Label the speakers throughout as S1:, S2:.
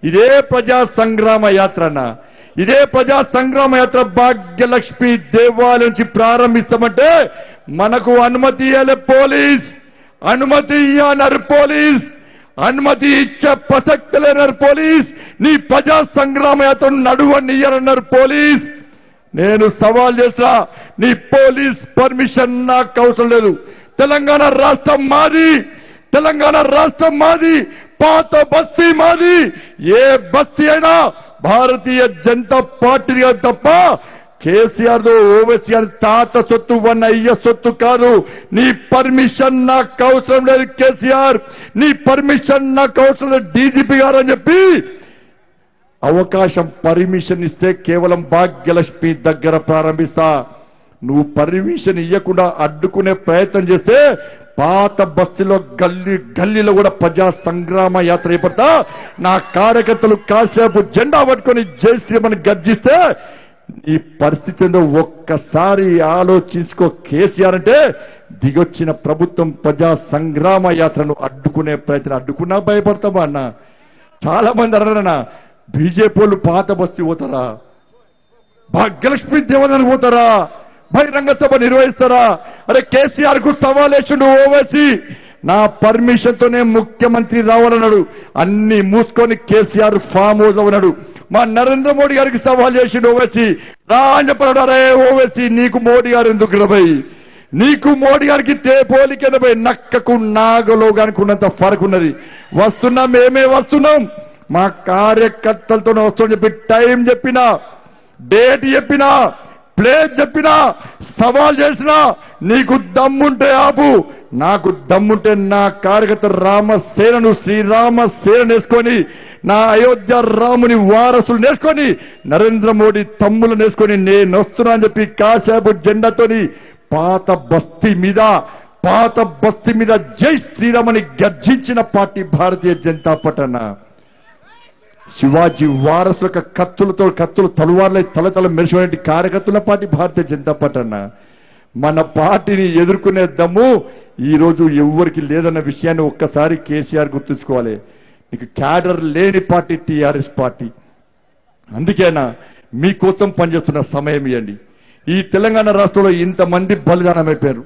S1: ఇదే ప్రజా సంగ్రామ యాత్రన ఇదే ప్రజా సంగ్రామ యాత్ర భాగ్యలక్ష్మి దేవాలయం నుంచి ప్రారంభిస్తామంటే మనకు అనుమతి ఇవ్వలే పోలీస్ అనుమతి ఇయ్యన్నారు పోలీస్ అనుమతి ఇచ్చే ప్రసక్తి లేనారు పోలీస్ నీ ప్రజా సంగ్రామ యాత్ర నడువనియ్యరన్నారు పోలీస్ నేను సవాల్ చేసా నీ పోలీస్ పర్మిషన్ నాకు అవసరం లేదు తెలంగాణ రాష్ట్రం మాది తెలంగాణ రాష్ట్రం మాది పాత బస్తీ మాది ఏ బస్తీ అయినా భారతీయ జనతా పార్టీ తప్ప కేసీఆర్ ఓవైసీ అని తాత సొత్తు వన్ అయ్య సొత్తు కాదు నీ పర్మిషన్ నాకు అవసరం లేదు కేసీఆర్ నీ పర్మిషన్ నాకు అవసరం లేదు డీజీపీ గారు అని చెప్పి అవకాశం పర్మిషన్ ఇస్తే కేవలం భాగ్యలక్ష్మి దగ్గర ప్రారంభిస్తా నువ్వు పర్మిషన్ ఇవ్వకుండా అడ్డుకునే ప్రయత్నం చేస్తే పాత బస్సులో గల్లీ గల్లీలో కూడా ప్రజా సంగ్రామ యాత్ర చేపడతా నా కార్యకర్తలు కాసేపు జెండా పట్టుకొని జై శ్రీమని గర్జిస్తే ఈ పరిస్థితి ఏందో ఒక్కసారి ఆలోచించుకో కేసీఆర్ అంటే దిగొచ్చిన ప్రభుత్వం ప్రజా సంగ్రామ యాత్రను అడ్డుకునే ప్రయత్నం అడ్డుకున్నా భయపడతామా అన్న చాలా మంది అన్నారన్న బీజేపీ వాళ్ళు పాత బస్తీ పోతారా భాగ్యలక్ష్మి దేవాలయానికి పోతారా బహిరంగ సభ నిర్వహిస్తారా అరే కేసీఆర్ కు సవాలేసిండు ఓవేసి నా పర్మిషన్ తోనే ముఖ్యమంత్రి రావాలన్నాడు అన్ని మూసుకొని కేసీఆర్ ఫామ్ హౌస్ అవునాడు మా నరేంద్ర మోడీ గారికి సవాల్ చేసిండు ఓవేసి రా అని చెప్పాడు అరే ఓవేసి నీకు మోడీ గారు ఎందుకు రబై నీకు మోడీ గారికి తే పోలికెనబై నక్కకు నాగలో గానికి ఉన్నంత ఫరక్ ఉన్నది వస్తున్నాం మేమే వస్తున్నాం మా కార్యకర్తలతో వస్తామని చెప్పి టైం చెప్పినా డేట్ చెప్పినా ప్లేస్ చెప్పినా సవాల్ చేసినా నీకు దమ్ముంటే ఆపు నాకు దమ్ముంటే నా కార్యకర్త రామసేనను శ్రీరామ సేన నేసుకొని నా అయోధ్య రాముని వారసులు నేసుకొని నరేంద్ర మోడీ తమ్ములు నేసుకొని నేను వస్తున్నా అని చెప్పి కాసేపు జెండాతోని పాత బస్తీ మీద పాత బస్తీ మీద జై శ్రీరామని గర్జించిన పార్టీ భారతీయ జనతా పార్టీ అన్న శివాజీ వారసుల కత్తులతో కత్తులు తలువార్లై తలతల మెరిసినటువంటి కార్యకర్తల పార్టీ భారతీయ జనతా పార్టీ అన్న మన పార్టీని ఎదుర్కొనే దమ్ము ఈ రోజు ఎవరికి లేదన్న విషయాన్ని ఒక్కసారి కేసీఆర్ గుర్తుంచుకోవాలి నీకు క్యాడర్ లేని పార్టీ టీఆర్ఎస్ పార్టీ అందుకేనా మీకోసం పనిచేస్తున్న సమయం ఇవ్వండి ఈ తెలంగాణ రాష్ట్రంలో ఇంతమంది బలిదానం అయిపోయారు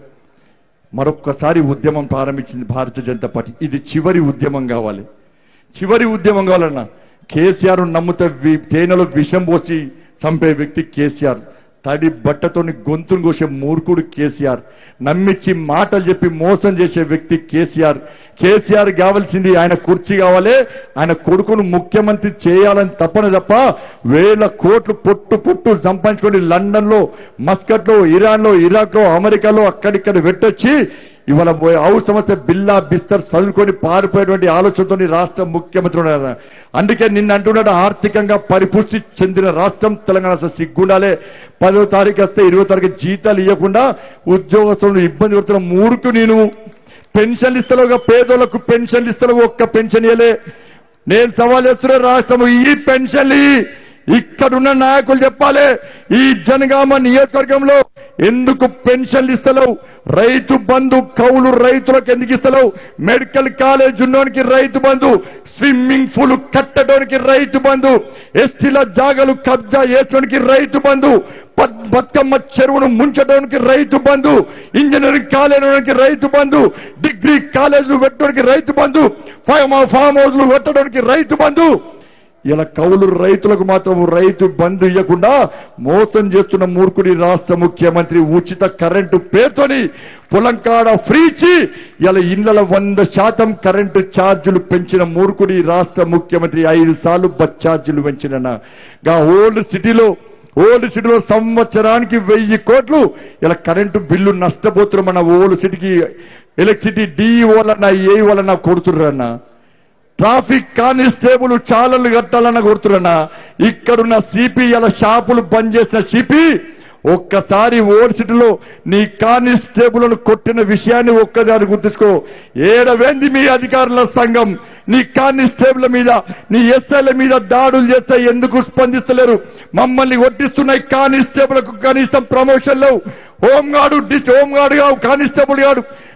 S1: మరొక్కసారి ఉద్యమం ప్రారంభించింది భారతీయ జనతా పార్టీ ఇది చివరి ఉద్యమం కావాలి చివరి ఉద్యమం కావాలన్నా కేసీఆర్ నమ్ముతే వి- తేనెలో విషం పోసి చంపే వ్యక్తి కేసీఆర్ తడి బట్టతోని గొంతును కోసే మూర్ఖుడు కేసీఆర్ నమ్మిచ్చి మాటలు చెప్పి మోసం చేసే వ్యక్తి కేసీఆర్ కేసీఆర్ కావాల్సింది ఆయన కుర్చీ కావాలి ఆయన కొడుకును ముఖ్యమంత్రి చేయాలని తప్పని తప్ప వేల కోట్లు పొట్టు పొట్టు సంపాదించుకొని లండన్ లో మస్కట్ లో ఇరాన్ లో ఇరాక్ లో అమెరికాలో అక్కడిక్కడ పెట్టొచ్చి ఇవాళ పోయి హౌస్ సమస్య బిల్లా బిస్తర్ చదువుకొని పారిపోయేటువంటి ఆలోచనతో రాష్ట్ర ముఖ్యమంత్రి ఉన్నారు అందుకే నిన్న అంటున్నాడు ఆర్థికంగా పరిపుష్టి చెందిన రాష్ట్రం తెలంగాణ అసలు సిగ్గుండాలే పదో తారీఖు వస్తే ఇరవై తారీఖు జీతాలు ఇవ్వకుండా ఉద్యోగస్తులను ఇబ్బంది పెడుతున్న మూడుకు నేను పెన్షన్లు ఇస్తలేవు పేదోళ్లకు పెన్షన్లు ఇస్తలేవు ఒక్క పెన్షన్ ఇవ్వలే నేను సవాల్ చేస్తున్నా రాష్ట్రము ఈ పెన్షన్లు ఇయ్యి. ఇక్కడున్న నాయకులు చెప్పాలి ఈ జనగామ నియోజకవర్గంలో ఎందుకు పెన్షన్లు ఇస్తలేవు రైతు బంధు కౌలు రైతులకు ఎందుకు ఇస్తలేవు మెడికల్ కాలేజ్ ఉన్నోనికి రైతు బంధు స్విమ్మింగ్ పూల్ కట్టడానికి రైతు బంధు ఎస్టీల జాగలు కబ్జా చేసడానికి రైతు బంధు బత్- బతుకమ్మ చెరువును ముంచడానికి రైతు బంధు ఇంజనీరింగ్ కాలేజీకి రైతు బంధు డిగ్రీ కాలేజీలు పెట్టడానికి రైతు బంధు ఫామ్ ఫామ్ హౌస్లు పెట్టడానికి రైతు బంధు ఇలా కౌలు రైతులకు మాత్రం రైతు బంధు ఇవ్వకుండా మోసం చేస్తున్న మూర్ఖుడి రాష్ట్ర ముఖ్యమంత్రి ఉచిత కరెంటు పేరుతోని పొలంకాడ ఫ్రీ ఇచ్చి ఇలా ఇళ్ల వంద శాతం కరెంటు ఛార్జీలు పెంచిన మూర్ఖుడి రాష్ట్ర ముఖ్యమంత్రి ఐదు సార్లు బస్ ఛార్జీలు పెంచిన గా ఓల్డ్ సిటీలో ఓల్డ్ సిటీలో సంవత్సరానికి వెయ్యి కోట్లు ఇలా కరెంటు బిల్లు నష్టపోతున్న మన ఓల్డ్ సిటీకి ఎలక్ట్రిసిటీ డిఈ వలన ఏ వలన కొడుతుర్రన్నా ట్రాఫిక్ కానిస్టేబుల్ చాలలు కట్టాలన్న కొడుతున్నా ఇక్కడున్న సిపి ఇలా షాపులు బంద్ చేసిన సిపి ఒక్కసారి ఓల్డ్ సిటీలో నీ కానిస్టేబుల్ను కొట్టిన విషయాన్ని ఒక్కసారి గుర్తుంచుకో ఏడవేంది మీ అధికారుల సంఘం నీ కానిస్టేబుల్ మీద నీ ఎస్ఐల మీద దాడులు చేస్తే ఎందుకు స్పందిస్తలేరు మమ్మల్ని కొట్టిస్తున్న ఈ కానిస్టేబుల్కు కనీసం ప్రమోషన్ లేవు హోంగార్డు డిస్ హోంగార్డు కాదు కానిస్టేబుల్ గాడు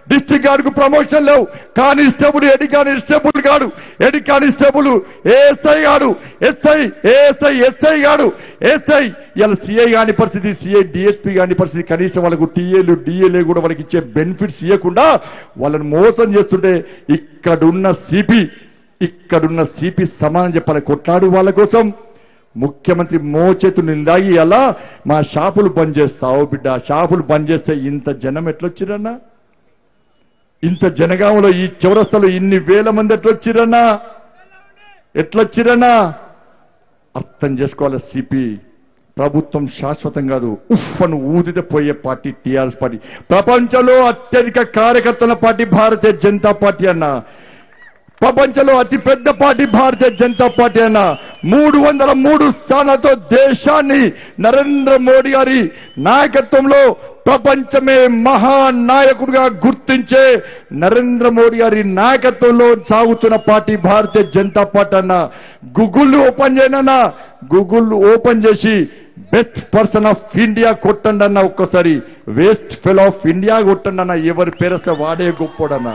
S1: డిస్ట్రిక్ట్ గార్డ్ కు ప్రమోషన్ లేవు కానిస్టేబుల్ ఎడి కానిస్టేబుల్ గాడు ఎడి కానిస్టేబుల్ ఏఎస్ఐ గాడు ఎస్ఐ ఏఎస్ఐ ఎస్ఐ గాడు ఎస్ఐ ఇలా సిఐ కాని పరిస్థితి సిఐ డిఎస్పీ కాని పరిస్థితి కనీసం వాళ్ళకు టీఏలు డిఏలు కూడా వాళ్ళకి ఇచ్చే బెనిఫిట్స్ ఇవ్వకుండా వాళ్ళని మోసం చేస్తుంటే ఇక్కడున్న సిపి ఇక్కడున్న సిపి సమానం చెప్పాలి కొట్లాడు వాళ్ళ కోసం ముఖ్యమంత్రి మోచేతులు నిందాగి అలా మా షాపులు బంద్ చేస్తావు బిడ్డ షాపులు బంద్ చేస్తే ఇంత జనం ఎట్లొచ్చిరన్నా ఇంత జనగామలో ఈ చౌరస్తలో ఇన్ని వేల మంది ఎట్లొచ్చిరన్నా ఎట్లొచ్చిరన్నా అర్థం చేసుకోవాలి సిపి ప్రభుత్వం శాశ్వతం కాదు ఉఫ్ అని ఊదితే పోయే పార్టీ టీఆర్ఎస్ పార్టీ ప్రపంచంలో అత్యధిక కార్యకర్తల పార్టీ భారతీయ జనతా పార్టీ అన్న ప్రపంచంలో అతి పెద్ద పార్టీ భారతీయ జనతా పార్టీ అన్న మూడు వందల మూడు స్థానాలతో దేశాన్ని నరేంద్ర మోడీ గారి నాయకత్వంలో ప్రపంచమే మహానాయకుడిగా గుర్తించే నరేంద్ర మోడీ గారి నాయకత్వంలో సాగుతున్న పార్టీ భారతీయ జనతా పార్టీ అన్న గూగుల్ ఓపెన్ చేయనన్నా గూగుల్ ఓపెన్ చేసి బెస్ట్ పర్సన్ ఆఫ్ ఇండియా కొట్టండి అన్న ఒక్కసారి వేస్ట్ ఫెల్ ఆఫ్ ఇండియా కొట్టండి అన్న ఎవరి పేరస్తే వాడే గొప్పోడన్నా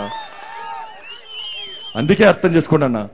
S1: అందుకే అర్థం చేసుకోండి అన్న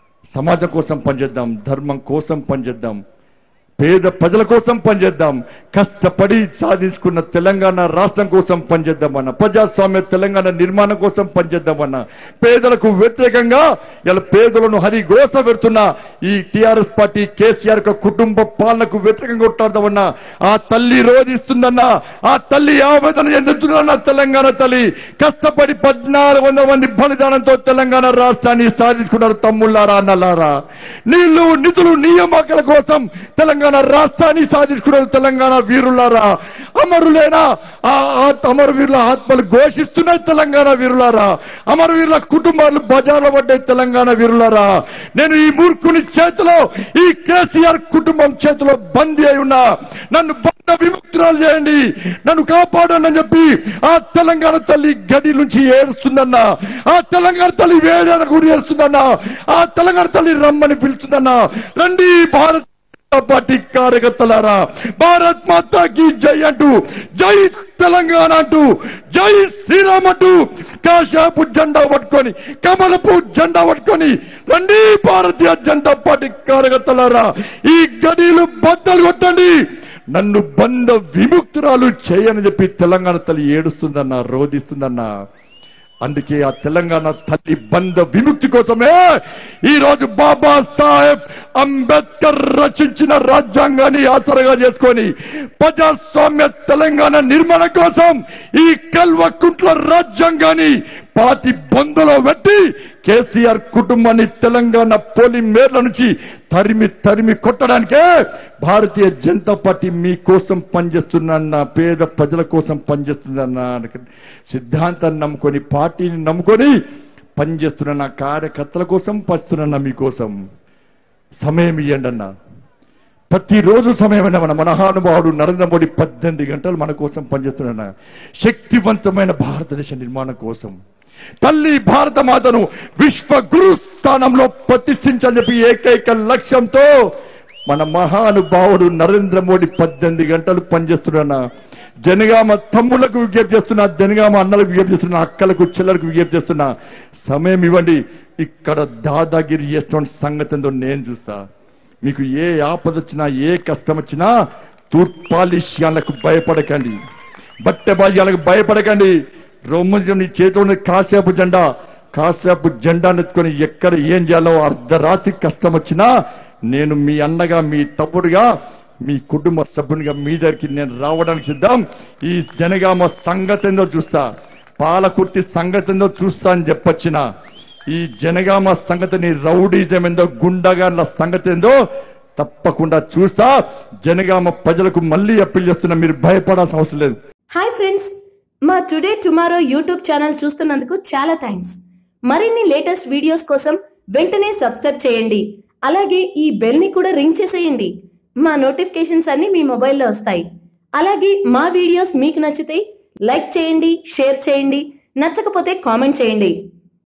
S1: సమాజం కోసం పనిచేద్దాం ధర్మం కోసం పనిచేద్దాం పేద ప్రజల కోసం పనిచేద్దాం కష్టపడి సాధించుకున్న తెలంగాణ రాష్ట్రం కోసం పనిచేద్దామన్న ప్రజాస్వామ్య తెలంగాణ నిర్మాణం కోసం పనిచేద్దామన్న పేదలకు వ్యతిరేకంగా ఇలా పేదలను హరిగోస పెడుతున్న ఈ టిఆర్ఎస్ పార్టీ కేసీఆర్ యొక్క కుటుంబ పాలనకు వ్యతిరేకంగా కొట్టాడమన్నా ఆ తల్లి రోధిస్తుందన్న ఆ తల్లి ఆవేదన చెందుతుందన్న తెలంగాణ తల్లి కష్టపడి పద్నాలుగు వందల మంది బలిదానంతో తెలంగాణ రాష్ట్రాన్ని సాధించుకున్నారు తమ్ముళ్ళారా అన్నలారా నీళ్లు నిధులు నియామకాల కోసం తెలంగాణ రాష్ట్రాన్ని సాధించుకున్నారు తెలంగాణ వీరులారా అమరులేనా ఆ ఆ అమరవీరుల ఆత్మలు ఘోషిస్తున్నాయి తెలంగాణ వీరులారా అమరవీరుల కుటుంబాలు బజార్లో పడ్డాయి తెలంగాణ వీరులారా నేను ఈ మూర్ఖుని చేతిలో ఈ కేసీఆర్ కుటుంబం చేతిలో బందీ అయి ఉన్నా నన్ను బంధ విముక్తురాలు చేయండి నన్ను కాపాడండి అని చెప్పి ఆ తెలంగాణ తల్లి గడి నుంచి ఏడుస్తుందన్నా ఆ తెలంగాణ తల్లి వేడన గురి చేస్తుందన్నా ఆ తెలంగాణ తల్లి రమ్మని పిలుస్తుందన్నా రండి భారత్ జనతా పార్టీ కార్యకర్తలారా భారత్ మాతాకి జై అంటూ జై తెలంగాణ అంటూ జై శ్రీరామ్ అంటూ కాశాపు జెండా పట్టుకొని కమలపు జెండా పట్టుకొని రండి భారతీయ జనతా పార్టీ కార్యకర్తలారా ఈ గడిలు బద్దలు కొట్టండి నన్ను బంధ విముక్తురాలు చేయని చెప్పి తెలంగాణ తల్లి ఏడుస్తుందన్నా రోధిస్తుందన్నా అందుకే ఆ తెలంగాణ తల్లి బంధ విముక్తి కోసమే ఈ రోజు బాబా సాహెబ్ అంబేద్కర్ రచించిన రాజ్యాంగాన్ని ఆసరగా చేసుకొని ప్రజాస్వామ్య తెలంగాణ నిర్మాణం కోసం ఈ కల్వకుంట్ల రాజ్యాంగాన్ని పాతి బొందలో పెట్టి కేసీఆర్ కుటుంబాన్ని తెలంగాణ పోలింగ్ మేర్ల నుంచి తరిమి తరిమి కొట్టడానికే భారతీయ జనతా పార్టీ మీ కోసం పనిచేస్తుందన్న పేద ప్రజల కోసం పనిచేస్తుందన్న సిద్ధాంతాన్ని నమ్ముకొని పార్టీని నమ్ముకొని పనిచేస్తున్న నా కార్యకర్తల కోసం పనిస్తున్న మీకోసం సమయం ఇవ్వండి అన్న ప్రతిరోజు సమయమైన మన మహానుభావుడు నరేంద్ర మోడీ పద్దెనిమిది గంటలు మన కోసం పనిచేస్తున్న శక్తివంతమైన భారతదేశ నిర్మాణం కోసం తల్లి భారత మాతను విశ్వ గురు స్థానంలో ప్రతిష్ఠించని చెప్పి ఏకైక లక్ష్యంతో మన మహానుభావుడు నరేంద్ర మోడీ పద్దెనిమిది గంటలు పనిచేస్తున్న జనగామ తమ్ములకు విజ్ఞప్తి చేస్తున్నా జనగామ అన్నలకు విజ్ఞప్తి చేస్తున్నా అక్కలకు చెల్లెలకు విజ్ఞప్తి చేస్తున్నా సమయం ఇవ్వండి ఇక్కడ దాదాగిరి చేస్తున్న సంగతి ఏందో నేను చూస్తా మీకు ఏ ఆపద వచ్చినా ఏ కష్టం వచ్చినా తూర్పాలిష్యాలకు భయపడకండి బట్టె బాల్యాలకు భయపడకండి రొమ్ము నీ చేతిలో ఉన్న కాసేపు జెండా కాసేపు జెండా నెత్తుకొని ఎక్కడ ఏం చేయాలో అర్ధరాత్రి కష్టం వచ్చినా నేను మీ అన్నగా మీ తమ్ముడుగా మీ కుటుంబ సభ్యునిగా మీ దగ్గరికి నేను రావడానికి సిద్ధం ఈ జనగామ సంగతి ఏందో చూస్తా పాలకుర్తి సంగతి ఏందో చూస్తా అని చెప్పొచ్చిన ఈ జనగామ సంగతిని రౌడీజం ఏందో గుండగాన్ల సంగతి ఏందో తప్పకుండా చూస్తా జనగామ ప్రజలకు మళ్ళీ అప్పీల్ చేస్తున్నా మీరు భయపడాల్సిన అవసరం లేదు
S2: హాయ్ ఫ్రెండ్స్ మా టుడే టుమారో యూట్యూబ్ ఛానల్ చూస్తున్నందుకు చాలా థ్యాంక్స్ మరిన్ని లేటెస్ట్ వీడియోస్ కోసం వెంటనే సబ్స్క్రైబ్ చేయండి అలాగే ఈ బెల్ ని కూడా రింగ్ చేసేయండి మా నోటిఫికేషన్స్ అన్ని మీ మొబైల్లో వస్తాయి అలాగే మా వీడియోస్ మీకు నచ్చితే లైక్ చేయండి షేర్ చేయండి నచ్చకపోతే కామెంట్ చేయండి